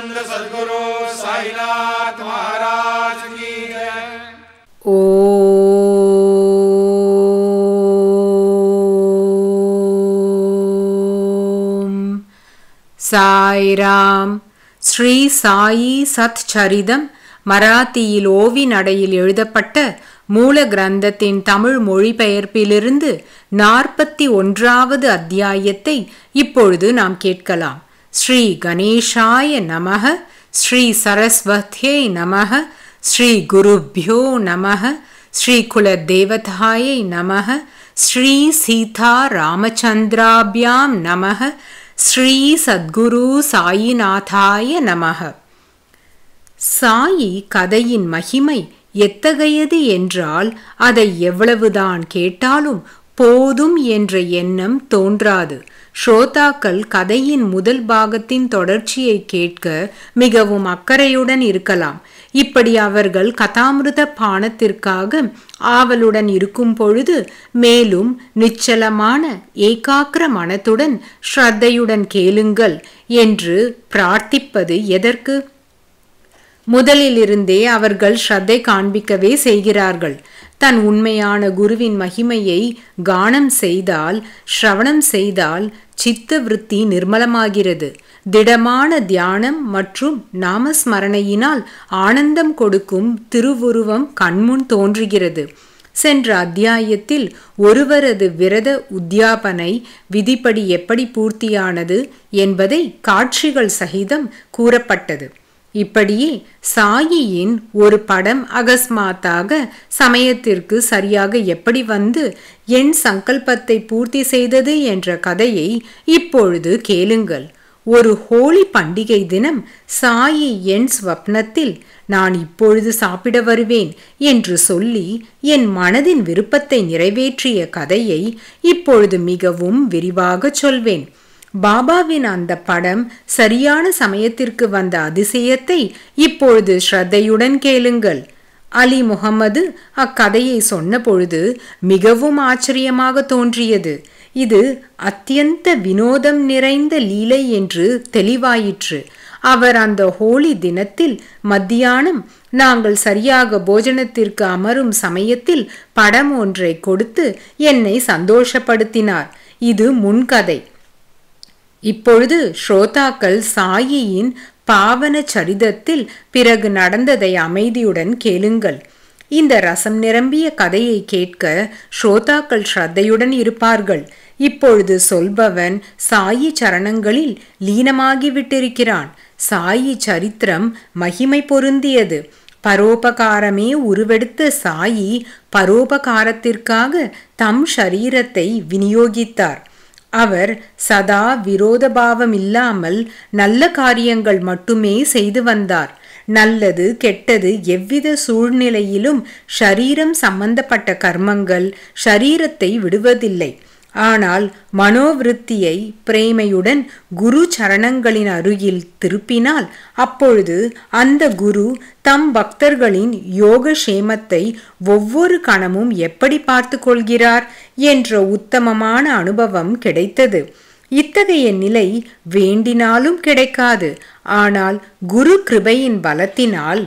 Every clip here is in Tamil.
सच्चिदानंद सदगुरु साईनाथ महाराज की जय ஓம் சாய்ராம் ஸ்ரீ சாயி சத் சரிதம் மராத்தியில் ஓவி நடையில் எழுதப்பட்ட மூல கிரந்தத்தின் தமிழ் மொழிபெயர்ப்பிலிருந்து நாற்பத்தி ஒன்றாவது அத்தியாயத்தை இப்பொழுது நாம் கேட்கலாம் ஸ்ரீ கணேஷாய நமக ஸ்ரீ சரஸ்வத்யே நமக ஸ்ரீ குருப்யோ நமக ஸ்ரீ குல தேவதாயை நமக ஸ்ரீ சீதா ராமச்சந்திராபியாம் நமக ஸ்ரீ சத்குரு சாயிநாதாய நமக சாயி கதையின் மகிமை எத்தகையது என்றால் அதை எவ்வளவுதான் கேட்டாலும் போதும் என்ற எண்ணம் தோன்றாது ஸ்ரோதாக்கள் கதையின் முதல் பாகத்தின் தொடர்ச்சியை கேட்க மிகவும் அக்கறையுடன் இருக்கலாம் இப்படி அவர்கள் கதாமிருத பானத்திற்காக ஆவலுடன் இருக்கும் பொழுது மேலும் நிச்சலமான ஏகாக்கிர மனத்துடன் ஸ்ரத்தையுடன் கேளுங்கள் என்று பிரார்த்திப்பது எதற்கு முதலிலிருந்தே அவர்கள் ஸ்ரத்தை காண்பிக்கவே செய்கிறார்கள் தன் உண்மையான குருவின் மகிமையை கானம் செய்தால் ஸ்ரவணம் செய்தால் சித்த விருத்தி நிர்மலமாகிறது திடமான தியானம் மற்றும் நாமஸ்மரணையினால் ஆனந்தம் கொடுக்கும் திருவுருவம் கண்முன் தோன்றுகிறது சென்ற அத்தியாயத்தில் ஒருவரது விரத உத்தியாபனை விதிப்படி எப்படி பூர்த்தியானது என்பதை காட்சிகள் சகிதம் கூறப்பட்டது இப்படியே சாயியின் ஒரு படம் அகஸ்மாத்தாக சமயத்திற்கு சரியாக எப்படி வந்து என் சங்கல்பத்தை பூர்த்தி செய்தது என்ற கதையை இப்பொழுது கேளுங்கள் ஒரு ஹோலி பண்டிகை தினம் சாயி என் ஸ்வப்னத்தில் நான் இப்பொழுது சாப்பிட வருவேன் என்று சொல்லி என் மனதின் விருப்பத்தை நிறைவேற்றிய கதையை இப்பொழுது மிகவும் விரிவாக சொல்வேன் பாபாவின் அந்த படம் சரியான சமயத்திற்கு வந்த அதிசயத்தை இப்பொழுது ஸ்ரத்தையுடன் கேளுங்கள் அலி முகமது அக்கதையை சொன்ன பொழுது மிகவும் ஆச்சரியமாக தோன்றியது இது அத்தியந்த வினோதம் நிறைந்த லீலை என்று தெளிவாயிற்று அவர் அந்த ஹோலி தினத்தில் மத்தியானம் நாங்கள் சரியாக போஜனத்திற்கு அமரும் சமயத்தில் படம் ஒன்றை கொடுத்து என்னை சந்தோஷப்படுத்தினார் இது முன்கதை இப்பொழுது ஸ்ரோதாக்கள் சாயியின் பாவன சரிதத்தில் பிறகு நடந்ததை அமைதியுடன் கேளுங்கள் இந்த ரசம் நிரம்பிய கதையை கேட்க ஸ்ரோதாக்கள் ஸ்ரத்தையுடன் இருப்பார்கள் இப்பொழுது சொல்பவன் சாயி சரணங்களில் லீனமாகி விட்டிருக்கிறான் சாயி சரித்திரம் மகிமை பொருந்தியது பரோபகாரமே உருவெடுத்த சாயி பரோபகாரத்திற்காக தம் ஷரீரத்தை விநியோகித்தார் அவர் சதா விரோதபாவம் இல்லாமல் நல்ல காரியங்கள் மட்டுமே செய்து வந்தார் நல்லது கெட்டது எவ்வித சூழ்நிலையிலும் ஷரீரம் சம்பந்தப்பட்ட கர்மங்கள் ஷரீரத்தை விடுவதில்லை ஆனால் மனோவிருத்தியை பிரேமையுடன் குரு சரணங்களின் அருகில் திருப்பினால் அப்பொழுது அந்த குரு தம் பக்தர்களின் யோக சேமத்தை ஒவ்வொரு கணமும் எப்படி பார்த்து கொள்கிறார் என்ற உத்தமமான அனுபவம் கிடைத்தது இத்தகைய நிலை வேண்டினாலும் கிடைக்காது ஆனால் குரு கிருபையின் பலத்தினால்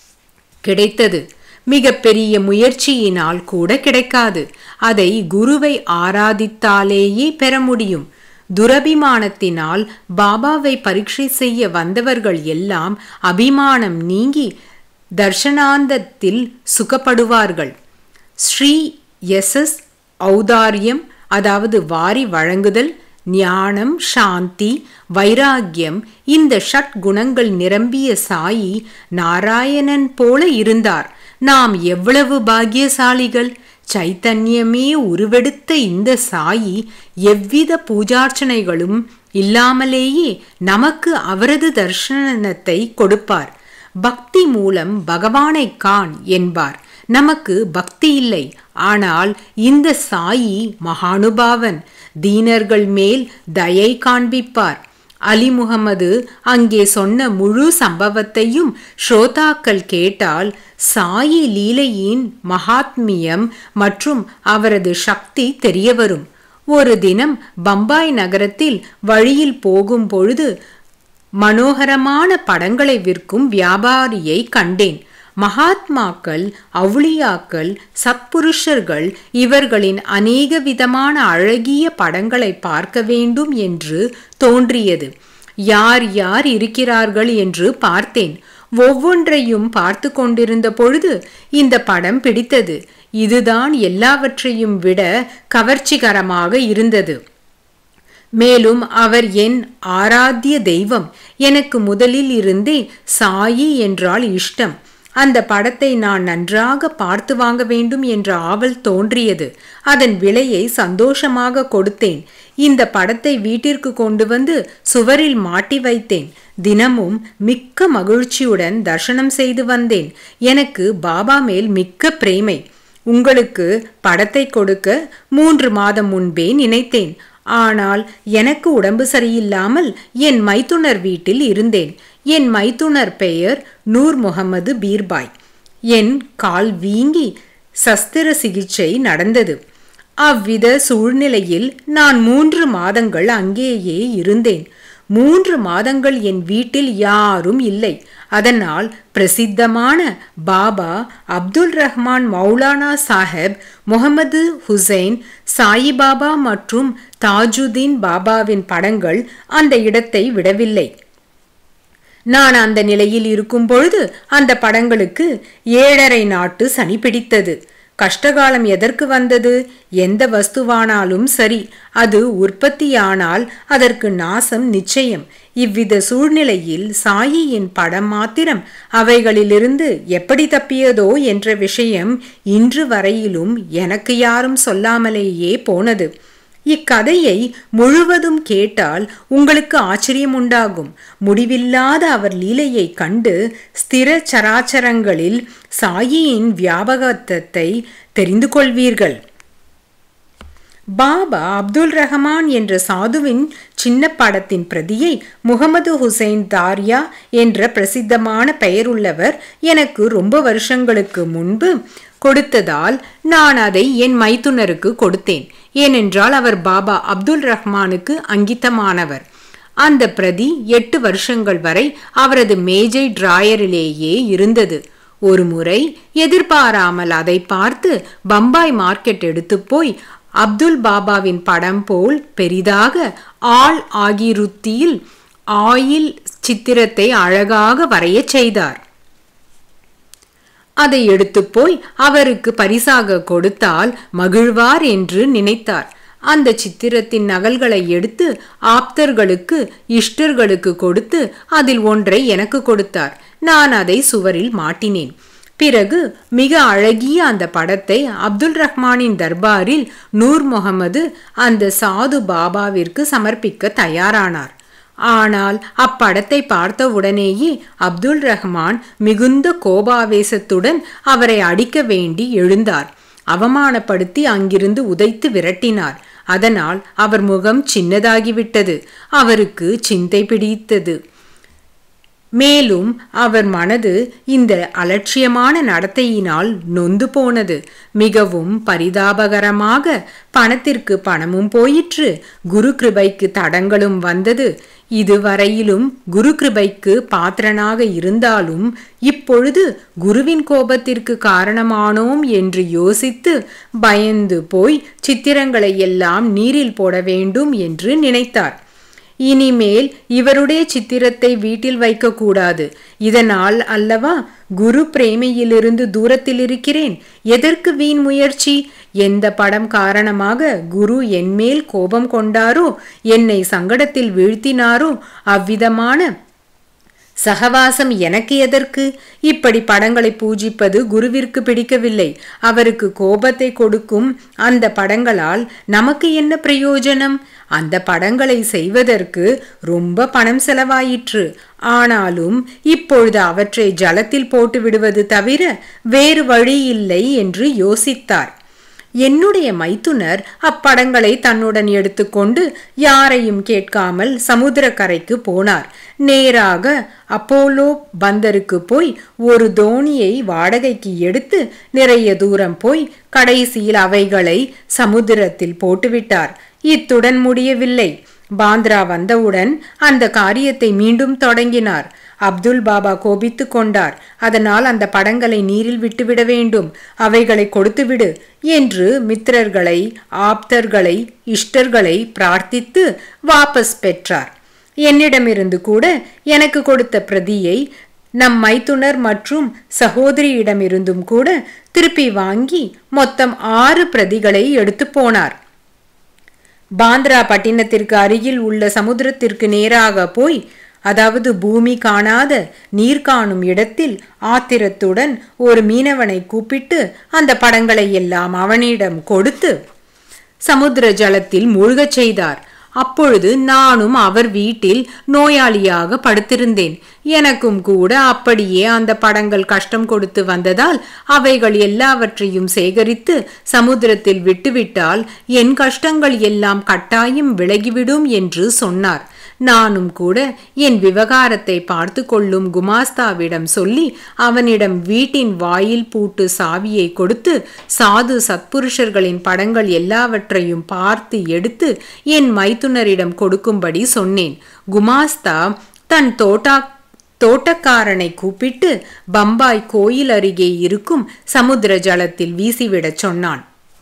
கிடைத்தது மிக பெரிய முயற்சியினால் கூட கிடைக்காது அதை குருவை ஆராதித்தாலேயே பெற முடியும் துரபிமானத்தினால் பாபாவை பரீட்சை செய்ய வந்தவர்கள் எல்லாம் அபிமானம் நீங்கி தர்ஷனாந்தத்தில் சுகப்படுவார்கள் ஸ்ரீ எஸ் எஸ் ஔதாரியம் அதாவது வாரி வழங்குதல் ஞானம் சாந்தி வைராக்கியம் இந்த ஷட் குணங்கள் நிரம்பிய சாயி நாராயணன் போல இருந்தார் நாம் எவ்வளவு பாக்கியசாலிகள் சைத்தன்யமே உருவெடுத்த இந்த சாயி எவ்வித பூஜார்ச்சனைகளும் இல்லாமலேயே நமக்கு அவரது தர்ஷனத்தை கொடுப்பார் பக்தி மூலம் பகவானை காண் என்பார் நமக்கு பக்தி இல்லை ஆனால் இந்த சாயி மகானுபாவன் தீனர்கள் மேல் தயை காண்பிப்பார் அலி முகமது அங்கே சொன்ன முழு சம்பவத்தையும் ஸ்ரோதாக்கள் கேட்டால் சாயி லீலையின் மகாத்மியம் மற்றும் அவரது சக்தி தெரியவரும் ஒரு தினம் பம்பாய் நகரத்தில் வழியில் போகும் பொழுது மனோகரமான படங்களை விற்கும் வியாபாரியை கண்டேன் மகாத்மாக்கள் அவுளியாக்கள் சத்புருஷர்கள் இவர்களின் அநேக விதமான அழகிய படங்களை பார்க்க வேண்டும் என்று தோன்றியது யார் யார் இருக்கிறார்கள் என்று பார்த்தேன் ஒவ்வொன்றையும் பார்த்து கொண்டிருந்த பொழுது இந்த படம் பிடித்தது இதுதான் எல்லாவற்றையும் விட கவர்ச்சிகரமாக இருந்தது மேலும் அவர் என் ஆராத்திய தெய்வம் எனக்கு முதலில் இருந்தே சாயி என்றால் இஷ்டம் அந்த படத்தை நான் நன்றாக பார்த்து வாங்க வேண்டும் என்ற ஆவல் தோன்றியது அதன் விலையை சந்தோஷமாக கொடுத்தேன் இந்த படத்தை வீட்டிற்கு கொண்டு வந்து சுவரில் மாட்டி வைத்தேன் தினமும் மிக்க மகிழ்ச்சியுடன் தர்சனம் செய்து வந்தேன் எனக்கு பாபா மேல் மிக்க பிரேமை உங்களுக்கு படத்தை கொடுக்க மூன்று மாதம் முன்பே நினைத்தேன் ஆனால் எனக்கு உடம்பு சரியில்லாமல் என் மைத்துனர் வீட்டில் இருந்தேன் என் மைத்துனர் பெயர் நூர் முகமது பீர்பாய் என் கால் வீங்கி சஸ்திர சிகிச்சை நடந்தது அவ்வித சூழ்நிலையில் நான் மூன்று மாதங்கள் அங்கேயே இருந்தேன் மூன்று மாதங்கள் என் வீட்டில் யாரும் இல்லை அதனால் பிரசித்தமான பாபா அப்துல் ரஹ்மான் மௌலானா சாஹெப் முகமது ஹுசைன் சாயிபாபா மற்றும் தாஜுதீன் பாபாவின் படங்கள் அந்த இடத்தை விடவில்லை நான் அந்த நிலையில் இருக்கும் பொழுது அந்த படங்களுக்கு ஏழரை நாட்டு சனி பிடித்தது கஷ்டகாலம் எதற்கு வந்தது எந்த வஸ்துவானாலும் சரி அது உற்பத்தியானால் அதற்கு நாசம் நிச்சயம் இவ்வித சூழ்நிலையில் சாயியின் படம் மாத்திரம் அவைகளிலிருந்து எப்படி தப்பியதோ என்ற விஷயம் இன்று வரையிலும் எனக்கு யாரும் சொல்லாமலேயே போனது இக்கதையை முழுவதும் கேட்டால் உங்களுக்கு ஆச்சரியம் உண்டாகும் முடிவில்லாத அவர் லீலையை கண்டு ஸ்திர சராச்சரங்களில் சாயியின் வியாபகத்தை தெரிந்து கொள்வீர்கள் பாபா அப்துல் ரஹமான் என்ற சாதுவின் சின்ன படத்தின் பிரதியை முகமது ஹுசைன் தாரியா என்ற பிரசித்தமான பெயருள்ளவர் எனக்கு ரொம்ப வருஷங்களுக்கு முன்பு கொடுத்ததால் நான் அதை என் மைத்துனருக்கு கொடுத்தேன் ஏனென்றால் அவர் பாபா அப்துல் ரஹ்மானுக்கு அங்கித்தமானவர் அந்த பிரதி எட்டு வருஷங்கள் வரை அவரது மேஜை டிராயரிலேயே இருந்தது ஒரு முறை எதிர்பாராமல் அதை பார்த்து பம்பாய் மார்க்கெட் எடுத்து போய் அப்துல் பாபாவின் படம் போல் பெரிதாக ஆள் ஆகிருத்தியில் ஆயில் சித்திரத்தை அழகாக வரையச் செய்தார் அதை எடுத்து போய் அவருக்கு பரிசாக கொடுத்தால் மகிழ்வார் என்று நினைத்தார் அந்த சித்திரத்தின் நகல்களை எடுத்து ஆப்தர்களுக்கு இஷ்டர்களுக்கு கொடுத்து அதில் ஒன்றை எனக்கு கொடுத்தார் நான் அதை சுவரில் மாட்டினேன் பிறகு மிக அழகிய அந்த படத்தை அப்துல் ரஹ்மானின் தர்பாரில் நூர் முகமது அந்த சாது பாபாவிற்கு சமர்ப்பிக்க தயாரானார் ஆனால் அப்படத்தை பார்த்த உடனேயே அப்துல் ரஹ்மான் மிகுந்த கோபாவேசத்துடன் அவரை அடிக்க வேண்டி எழுந்தார் அவமானப்படுத்தி அங்கிருந்து உதைத்து விரட்டினார் அதனால் அவர் முகம் சின்னதாகிவிட்டது அவருக்கு சிந்தை பிடித்தது மேலும் அவர் மனது இந்த அலட்சியமான நடத்தையினால் நொந்து போனது மிகவும் பரிதாபகரமாக பணத்திற்கு பணமும் போயிற்று குரு கிருபைக்கு தடங்களும் வந்தது இதுவரையிலும் குரு கிருபைக்கு பாத்திரனாக இருந்தாலும் இப்பொழுது குருவின் கோபத்திற்கு காரணமானோம் என்று யோசித்து பயந்து போய் சித்திரங்களை எல்லாம் நீரில் போட வேண்டும் என்று நினைத்தார் இனிமேல் இவருடைய சித்திரத்தை வீட்டில் வைக்கக்கூடாது இதனால் அல்லவா குரு பிரேமையிலிருந்து தூரத்தில் இருக்கிறேன் எதற்கு வீண் முயற்சி எந்த படம் காரணமாக குரு என்மேல் கோபம் கொண்டாரோ என்னை சங்கடத்தில் வீழ்த்தினாரோ அவ்விதமான சகவாசம் எனக்கு எதற்கு இப்படி படங்களை பூஜிப்பது குருவிற்கு பிடிக்கவில்லை அவருக்கு கோபத்தை கொடுக்கும் அந்த படங்களால் நமக்கு என்ன பிரயோஜனம் அந்த படங்களை செய்வதற்கு ரொம்ப பணம் செலவாயிற்று ஆனாலும் இப்பொழுது அவற்றை ஜலத்தில் போட்டு விடுவது தவிர வேறு வழி இல்லை என்று யோசித்தார் என்னுடைய மைத்துனர் அப்படங்களை தன்னுடன் எடுத்துக்கொண்டு யாரையும் கேட்காமல் சமுத்திரக்கரைக்கு போனார் நேராக அப்போலோ பந்தருக்கு போய் ஒரு தோணியை வாடகைக்கு எடுத்து நிறைய தூரம் போய் கடைசியில் அவைகளை சமுத்திரத்தில் போட்டுவிட்டார் இத்துடன் முடியவில்லை பாந்திரா வந்தவுடன் அந்த காரியத்தை மீண்டும் தொடங்கினார் அப்துல் பாபா கோபித்து கொண்டார் அதனால் அந்த படங்களை நீரில் விட்டுவிட வேண்டும் அவைகளை கொடுத்துவிடு என்று மித்திரர்களை ஆப்தர்களை இஷ்டர்களை பிரார்த்தித்து வாபஸ் பெற்றார் என்னிடமிருந்து கூட எனக்கு கொடுத்த பிரதியை நம் மைத்துனர் மற்றும் சகோதரியிடமிருந்தும் கூட திருப்பி வாங்கி மொத்தம் ஆறு பிரதிகளை எடுத்து போனார் பாந்திரா பட்டினத்திற்கு அருகில் உள்ள சமுத்திரத்திற்கு நேராக போய் அதாவது பூமி காணாத நீர் காணும் இடத்தில் ஆத்திரத்துடன் ஒரு மீனவனை கூப்பிட்டு அந்த படங்களை எல்லாம் அவனிடம் கொடுத்து சமுத்திர ஜலத்தில் மூழ்கச் செய்தார் அப்பொழுது நானும் அவர் வீட்டில் நோயாளியாக படுத்திருந்தேன் எனக்கும் கூட அப்படியே அந்த படங்கள் கஷ்டம் கொடுத்து வந்ததால் அவைகள் எல்லாவற்றையும் சேகரித்து சமுத்திரத்தில் விட்டுவிட்டால் என் கஷ்டங்கள் எல்லாம் கட்டாயம் விலகிவிடும் என்று சொன்னார் நானும் கூட என் விவகாரத்தை பார்த்து கொள்ளும் குமாஸ்தாவிடம் சொல்லி அவனிடம் வீட்டின் வாயில் பூட்டு சாவியை கொடுத்து சாது சத்புருஷர்களின் படங்கள் எல்லாவற்றையும் பார்த்து எடுத்து என் மைத்துனரிடம் கொடுக்கும்படி சொன்னேன் குமாஸ்தா தன் தோட்டா தோட்டக்காரனை கூப்பிட்டு பம்பாய் கோயில் அருகே இருக்கும் சமுத்திர ஜலத்தில் வீசிவிடச் சொன்னான்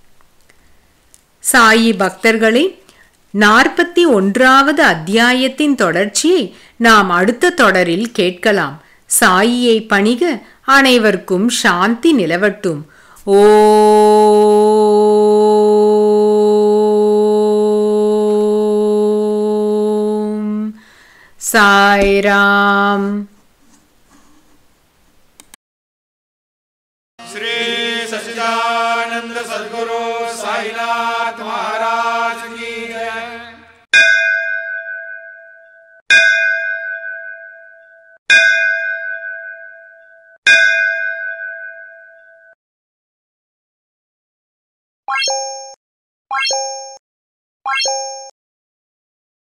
சாயி பக்தர்களை நாற்பத்தி ஒன்றாவது அத்தியாயத்தின் தொடர்ச்சியை நாம் அடுத்த தொடரில் கேட்கலாம் சாயியை பணிக அனைவருக்கும் சாந்தி நிலவட்டும் ஓம் சாய்ராம் श्री सच्चिदानंद सदगुरु साईनाथ महाराज